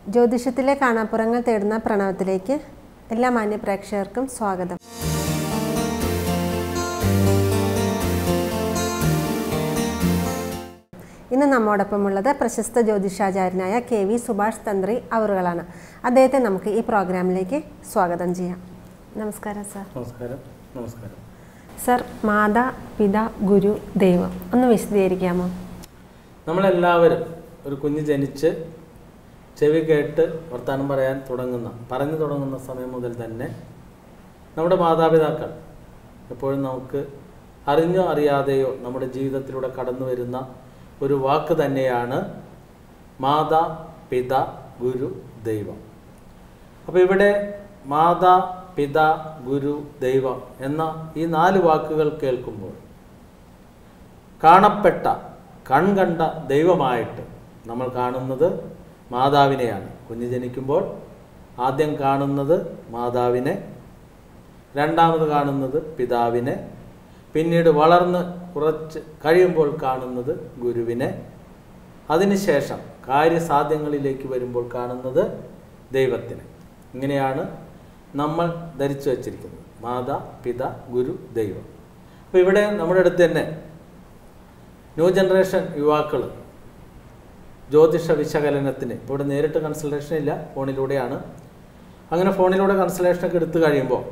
ജ്യോതിഷത്തിലെ കാണാപ്പുറങ്ങൾ തേടുന്ന പ്രണവത്തിലേക്ക് എല്ലാ മാന്യ പ്രേക്ഷകർക്കും സ്വാഗതം ഇന്ന് നമ്മോടൊപ്പമുള്ളത് പ്രശസ്ത ജ്യോതിഷാചാര്യനായ കെ വി സുഭാഷ് തന്ത്രി അവറുകളാണ് അദ്ദേഹത്തെ നമുക്ക് ഈ പ്രോഗ്രാമിലേക്ക് സ്വാഗതം ചെയ്യാം നമസ്കാരം സാർ നമസ്കാരം നമസ്കാരം സർ മാതാ പിത ഗുരു ദൈവം ഒന്ന് വിശദീകരിക്കാമോ നമ്മളെല്ലാവരും ഒരു കുഞ്ഞ് ജനിച്ച് ചെവി കേട്ട് വർത്തമാനം പറയാൻ തുടങ്ങുന്ന പറഞ്ഞു തുടങ്ങുന്ന സമയം മുതൽ തന്നെ നമ്മുടെ മാതാപിതാക്കൾ എപ്പോഴും നമുക്ക് അറിഞ്ഞോ അറിയാതെയോ നമ്മുടെ ജീവിതത്തിലൂടെ കടന്നു വരുന്ന ഒരു വാക്ക് തന്നെയാണ് മാതാ പിത ഗുരു ദൈവം അപ്പോൾ ഇവിടെ മാതാ പിത ഗുരു ദൈവം എന്ന ഈ നാല് വാക്കുകൾ കേൾക്കുമ്പോൾ കാണപ്പെട്ട കൺകണ്ട ദൈവമായിട്ട് നമ്മൾ കാണുന്നത് മാതാവിനെയാണ് കുഞ്ഞ് ജനിക്കുമ്പോൾ ആദ്യം കാണുന്നത് മാതാവിനെ രണ്ടാമത് കാണുന്നത് പിതാവിനെ പിന്നീട് വളർന്ന് കുറച്ച് കഴിയുമ്പോൾ കാണുന്നത് ഗുരുവിനെ അതിനുശേഷം കാര്യസാധ്യങ്ങളിലേക്ക് വരുമ്പോൾ കാണുന്നത് ദൈവത്തിനെ ഇങ്ങനെയാണ് നമ്മൾ ധരിച്ചു വച്ചിരിക്കുന്നത് മാതാ പിത ഗുരു ദൈവം അപ്പോൾ ഇവിടെ നമ്മുടെ അടുത്ത് തന്നെ ന്യൂ ജനറേഷൻ യുവാക്കൾ ജ്യോതിഷ വിശകലനത്തിന് ഇപ്പോൾ ഇവിടെ നേരിട്ട് കൺസൾട്ടേഷൻ ഇല്ല ഫോണിലൂടെയാണ് അങ്ങനെ ഫോണിലൂടെ കൺസൾട്ടേഷനൊക്കെ എടുത്തു കഴിയുമ്പോൾ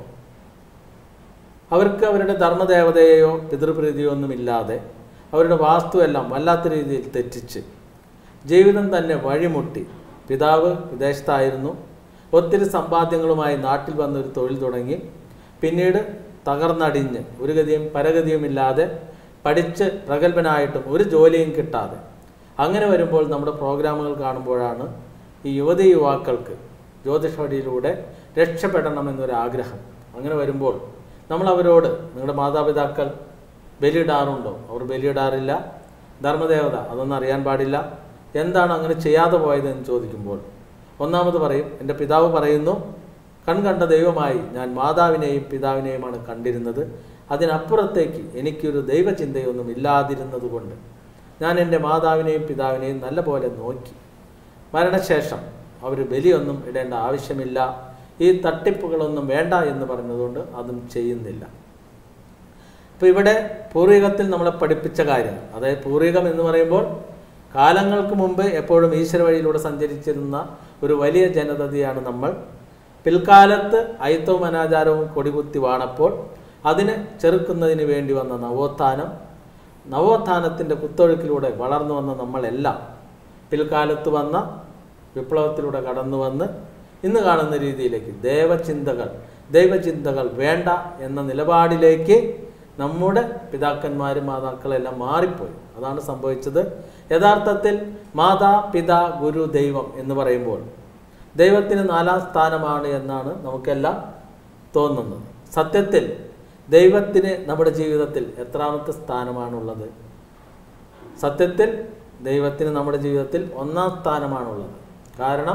അവർക്ക് അവരുടെ ധർമ്മദേവതയെയോ പിതൃപ്രീതിയോ ഒന്നുമില്ലാതെ അവരുടെ വാസ്തുവെല്ലാം വല്ലാത്ത രീതിയിൽ തെറ്റിച്ച് ജീവിതം തന്നെ വഴിമുട്ടി പിതാവ് വിദേശത്തായിരുന്നു ഒത്തിരി സമ്പാദ്യങ്ങളുമായി നാട്ടിൽ വന്നൊരു തൊഴിൽ തുടങ്ങി പിന്നീട് തകർന്നടിഞ്ഞ് ഒരു ഗതിയും പരഗതിയുമില്ലാതെ പഠിച്ച് പ്രഗത്ഭനായിട്ടും ഒരു ജോലിയും കിട്ടാതെ അങ്ങനെ വരുമ്പോൾ നമ്മുടെ പ്രോഗ്രാമുകൾ കാണുമ്പോഴാണ് ഈ യുവതി യുവാക്കൾക്ക് ജ്യോതിഷവടിയിലൂടെ രക്ഷപ്പെടണമെന്നൊരു ആഗ്രഹം അങ്ങനെ വരുമ്പോൾ നമ്മൾ അവരോട് നിങ്ങളുടെ മാതാപിതാക്കൾ ബലിയിടാറുണ്ടോ അവർ ബലിയിടാറില്ല ധർമ്മദേവത അതൊന്നും അറിയാൻ പാടില്ല എന്താണ് അങ്ങനെ ചെയ്യാതെ പോയതെന്ന് ചോദിക്കുമ്പോൾ ഒന്നാമത് പറയും എൻ്റെ പിതാവ് പറയുന്നു കൺകണ്ട ദൈവമായി ഞാൻ മാതാവിനെയും പിതാവിനെയുമാണ് കണ്ടിരുന്നത് അതിനപ്പുറത്തേക്ക് എനിക്കൊരു ദൈവചിന്തയൊന്നും ഇല്ലാതിരുന്നത് കൊണ്ട് ഞാൻ എൻ്റെ മാതാവിനെയും പിതാവിനെയും നല്ലപോലെ നോക്കി മരണശേഷം അവർ ബലിയൊന്നും ഇടേണ്ട ആവശ്യമില്ല ഈ തട്ടിപ്പുകളൊന്നും വേണ്ട എന്ന് പറഞ്ഞതുകൊണ്ട് അതും ചെയ്യുന്നില്ല അപ്പോൾ ഇവിടെ പൂർവികത്തിൽ നമ്മളെ പഠിപ്പിച്ച കാര്യങ്ങൾ അതായത് പൂർവികം എന്ന് പറയുമ്പോൾ കാലങ്ങൾക്ക് മുമ്പ് എപ്പോഴും ഈശ്വര വഴിയിലൂടെ സഞ്ചരിച്ചിരുന്ന ഒരു വലിയ ജനതയാണ് നമ്മൾ പിൽക്കാലത്ത് അയിത്തവും അനാചാരവും കൊടികുത്തി വാണപ്പോൾ അതിനെ ചെറുക്കുന്നതിന് വേണ്ടി വന്ന നവോത്ഥാനം നവോത്ഥാനത്തിൻ്റെ കുത്തൊഴുക്കിലൂടെ വളർന്നു വന്ന നമ്മളെല്ലാം പിൽക്കാലത്ത് വന്ന വിപ്ലവത്തിലൂടെ കടന്നു വന്ന് ഇന്ന് കാണുന്ന രീതിയിലേക്ക് ദേവചിന്തകൾ ദൈവചിന്തകൾ വേണ്ട എന്ന നിലപാടിലേക്ക് നമ്മുടെ പിതാക്കന്മാരും മാതാക്കളെല്ലാം മാറിപ്പോയി അതാണ് സംഭവിച്ചത് യഥാർത്ഥത്തിൽ മാതാ പിതാ ഗുരു ദൈവം എന്ന് പറയുമ്പോൾ ദൈവത്തിന് നാലാം സ്ഥാനമാണ് എന്നാണ് നമുക്കെല്ലാം തോന്നുന്നത് സത്യത്തിൽ ദൈവത്തിന് നമ്മുടെ ജീവിതത്തിൽ എത്രാമത്തെ സ്ഥാനമാണുള്ളത് സത്യത്തിൽ ദൈവത്തിന് നമ്മുടെ ജീവിതത്തിൽ ഒന്നാം സ്ഥാനമാണുള്ളത് കാരണം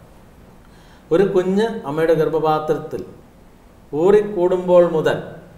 ഒരു കുഞ്ഞ് അമ്മയുടെ ഗർഭപാത്രത്തിൽ ഊറിക്കൂടുമ്പോൾ മുതൽ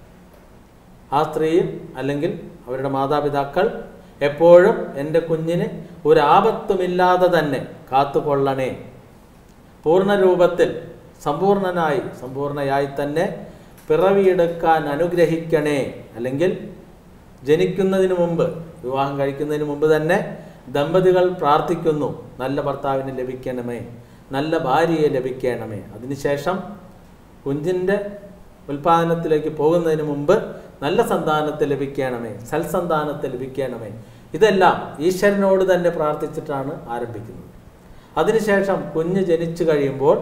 ആ സ്ത്രീയും അല്ലെങ്കിൽ അവരുടെ മാതാപിതാക്കൾ എപ്പോഴും എൻ്റെ കുഞ്ഞിന് ഒരു ആപത്തുമില്ലാതെ തന്നെ കാത്തുകൊള്ളണേ പൂർണ്ണ രൂപത്തിൽ സമ്പൂർണനായി സമ്പൂർണയായി തന്നെ പിറവിയെടുക്കാൻ അനുഗ്രഹിക്കണേ അല്ലെങ്കിൽ ജനിക്കുന്നതിന് മുമ്പ് വിവാഹം കഴിക്കുന്നതിന് മുമ്പ് തന്നെ ദമ്പതികൾ പ്രാർത്ഥിക്കുന്നു നല്ല ഭർത്താവിന് ലഭിക്കണമേ നല്ല ഭാര്യയെ ലഭിക്കണമേ അതിനുശേഷം കുഞ്ഞിൻ്റെ ഉൽപാദനത്തിലേക്ക് പോകുന്നതിന് മുമ്പ് നല്ല സന്താനത്തെ ലഭിക്കണമേ സൽസന്താനത്തെ ലഭിക്കണമേ ഇതെല്ലാം ഈശ്വരനോട് തന്നെ പ്രാർത്ഥിച്ചിട്ടാണ് ആരംഭിക്കുന്നത് അതിനുശേഷം കുഞ്ഞ് ജനിച്ചു കഴിയുമ്പോൾ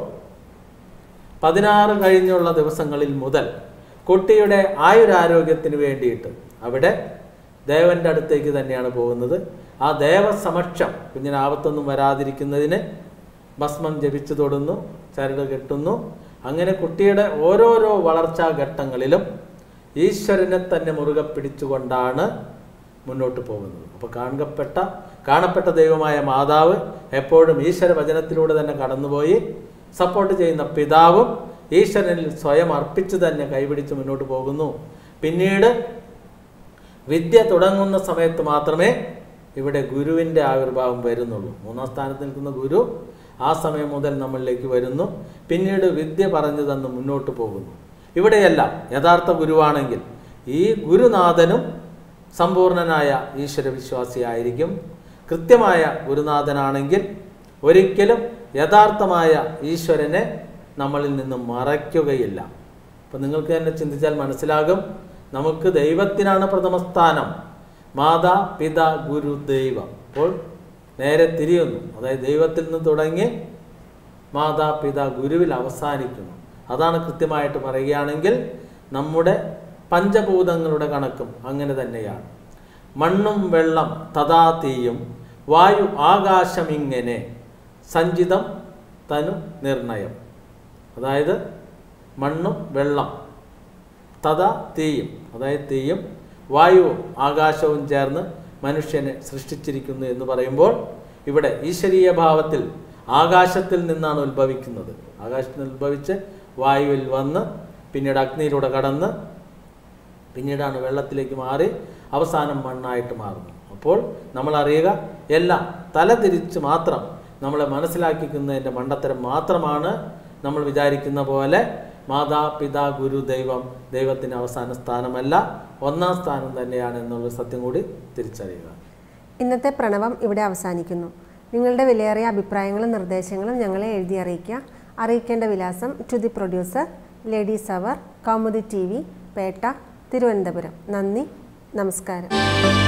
പതിനാറ് കഴിഞ്ഞുള്ള ദിവസങ്ങളിൽ മുതൽ കുട്ടിയുടെ ആയുരാരോഗ്യത്തിന് വേണ്ടിയിട്ട് അവിടെ ദേവന്റെ അടുത്തേക്ക് തന്നെയാണ് പോകുന്നത് ആ ദേവസമക്ഷം കുഞ്ഞിന് ആപത്തൊന്നും വരാതിരിക്കുന്നതിന് ഭസ്മം ജപിച്ചു തൊടുന്നു ചരട് കെട്ടുന്നു അങ്ങനെ കുട്ടിയുടെ ഓരോരോ വളർച്ചാ ഘട്ടങ്ങളിലും ഈശ്വരനെ തന്നെ മുറുകെ പിടിച്ചുകൊണ്ടാണ് മുന്നോട്ട് പോകുന്നത് അപ്പോൾ കാണപ്പെട്ട കാണപ്പെട്ട ദൈവമായ മാതാവ് എപ്പോഴും ഈശ്വര വചനത്തിലൂടെ തന്നെ കടന്നുപോയി സപ്പോർട്ട് ചെയ്യുന്ന പിതാവും ഈശ്വരനിൽ സ്വയം അർപ്പിച്ച് തന്നെ കൈപിടിച്ച് മുന്നോട്ട് പോകുന്നു പിന്നീട് വിദ്യ തുടങ്ങുന്ന സമയത്ത് മാത്രമേ ഇവിടെ ഗുരുവിൻ്റെ ആവിർഭാവം വരുന്നുള്ളൂ മൂന്നാം സ്ഥാനത്ത് നിൽക്കുന്ന ഗുരു ആ സമയം മുതൽ നമ്മളിലേക്ക് വരുന്നു പിന്നീട് വിദ്യ പറഞ്ഞു തന്ന് മുന്നോട്ട് പോകുന്നു ഇവിടെയെല്ലാം യഥാർത്ഥ ഗുരുവാണെങ്കിൽ ഈ ഗുരുനാഥനും സമ്പൂർണനായ ഈശ്വരവിശ്വാസിയായിരിക്കും കൃത്യമായ ഗുരുനാഥനാണെങ്കിൽ ഒരിക്കലും യഥാർത്ഥമായ ഈശ്വരനെ നമ്മളിൽ നിന്ന് മറയ്ക്കുകയില്ല അപ്പം നിങ്ങൾക്ക് തന്നെ ചിന്തിച്ചാൽ മനസ്സിലാകും നമുക്ക് ദൈവത്തിനാണ് പ്രഥമ സ്ഥാനം മാതാ പിത ഗുരു ദൈവം അപ്പോൾ നേരെ തിരിയുന്നു അതായത് ദൈവത്തിൽ നിന്ന് തുടങ്ങി മാതാ പിത ഗുരുവിൽ അവസാനിക്കുന്നു അതാണ് കൃത്യമായിട്ട് പറയുകയാണെങ്കിൽ നമ്മുടെ പഞ്ചഭൂതങ്ങളുടെ കണക്കും അങ്ങനെ തന്നെയാണ് മണ്ണും വെള്ളം തഥാ തീയും വായു ആകാശമിങ്ങനെ സഞ്ചിതം തനു നിർണയം അതായത് മണ്ണും വെള്ളം തഥാ തീയും അതായത് തീയും വായുവും ആകാശവും ചേർന്ന് മനുഷ്യനെ സൃഷ്ടിച്ചിരിക്കുന്നു എന്ന് പറയുമ്പോൾ ഇവിടെ ഈശ്വരീയ ഭാവത്തിൽ ആകാശത്തിൽ നിന്നാണ് ഉത്ഭവിക്കുന്നത് ആകാശത്തിൽ നിന്ന് ഉത്ഭവിച്ച് വായുവിൽ വന്ന് പിന്നീട് അഗ്നിയിലൂടെ കടന്ന് പിന്നീടാണ് വെള്ളത്തിലേക്ക് മാറി അവസാനം മണ്ണായിട്ട് മാറുന്നത് അപ്പോൾ നമ്മൾ അറിയുക എല്ലാം തലതിരിച്ച് മാത്രം നമ്മളെ മനസ്സിലാക്കിക്കുന്നതിൻ്റെ മണ്ടത്തരം മാത്രമാണ് നമ്മൾ വിചാരിക്കുന്ന പോലെ മാതാ പിതാ ഗുരു ദൈവം ദൈവത്തിന് അവസാന സ്ഥാനമല്ല ഒന്നാം സ്ഥാനം തന്നെയാണ് എന്നുള്ള സത്യം കൂടി തിരിച്ചറിയുക ഇന്നത്തെ പ്രണവം ഇവിടെ അവസാനിക്കുന്നു നിങ്ങളുടെ വിലയേറിയ അഭിപ്രായങ്ങളും നിർദ്ദേശങ്ങളും ഞങ്ങളെ എഴുതി അറിയിക്കുക അറിയിക്കേണ്ട വിലാസം to the producer ladies hour Kaumudi T V Pettah Thiruvananthapuram നന്ദി നമസ്കാരം